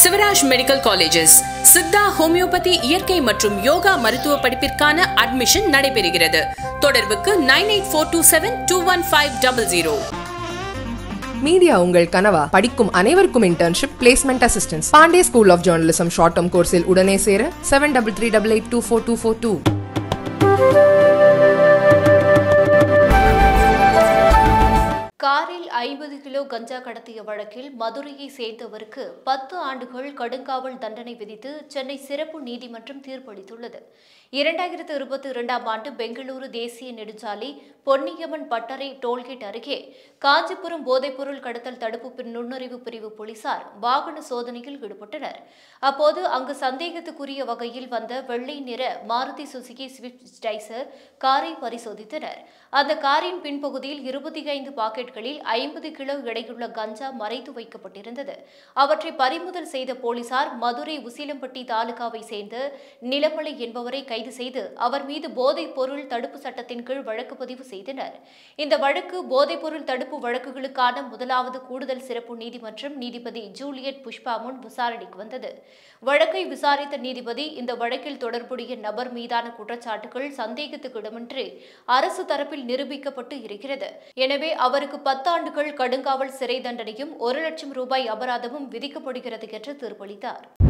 Shivraj medical colleges Siddha homeopathy இயற்கை மற்றும் யோகா மருத்துவ படிப்பிற்கான அட்மிஷன் நடைபெறுகிறது தொடர்புக்கு nine eight four two seven two one five double zero media உங்கள் கனவா படிக்கும் அனைவருக்கும் internship placement assistance Pandey school of journalism short term கோர்ஸில் உடனே சேர seven double three double eight two four two four two காரில் ஐம்பது கிலோ கஞ்சா கடத்திய வழக்கில் மதுரையை சேர்ந்தவருக்கு பத்து ஆண்டுகள் கடுங்காவல் தண்டனை விதித்து சென்னை சிறப்பு நீதிமன்றம் தீர்ப்பளித்துள்ளது இரண்டாயிரத்து இருபத்தி இரண்டாம் ஆண்டு பெங்களூரு தேசிய நெடுஞ்சாலை பொன்னியம்மன் பட்டறை டோல்கேட் அருகே காஞ்சிபுரம் போதைப்பொருள் கடத்தல் தடுப்பு பின் நுண்ணறிவு பிரிவு போலீசார் வாகன சோதனையில் ஈடுபட்டனர் அப்போது அங்கு சந்தேகத்துக்குரிய வகையில் வந்த வெள்ளை நிற மாருதி சுசுகி ஸ்விஃப்ட் டைசர் காரை பரிசோதித்தனர் அந்த காரின் பின்பகுதியில் இருபத்தி ஐந்து பாக்கெட்களில் ஐம்பது கிலோ எடையுள்ள கஞ்சா மறைத்து வைக்கப்பட்டிருந்தது அவற்றை பறிமுதல் செய்த போலீசார் மதுரை உசிலம்பட்டி தாலுகாவை சேர்ந்த நிலமலை என்பவரை கைது செய்து அவர் மீது போதைப் பொருள் தடுப்பு சட்டத்தின் கீழ் வழக்கு பதிவு செய்தனர் இந்த வழக்கு போதைப் பொருள் தடுப்பு வழக்குகளுக்கான முதலாவது கூடுதல் சிறப்பு நீதிமன்றம் நீதிபதி ஜூலியட் புஷ்பா முன் விசாரணைக்கு வந்தது வழக்கை விசாரித்த நீதிபதி இந்த வழக்கில் தொடர்புடைய நபர் மீதான குற்றச்சாட்டுகள் சந்தேகத்துக்கிடமின்றி அரசு தரப்பில் நிரூபிக்கப்பட்டு இருக்கிறது எனவே அவருக்கு பத்தாண்டுகள் கடுங்காவல் சிறை தண்டனையும் ஒரு லட்சம் ரூபாய் அபராதமும் விதிக்கப்படுகிறது என்று தீர்ப்பளித்தார்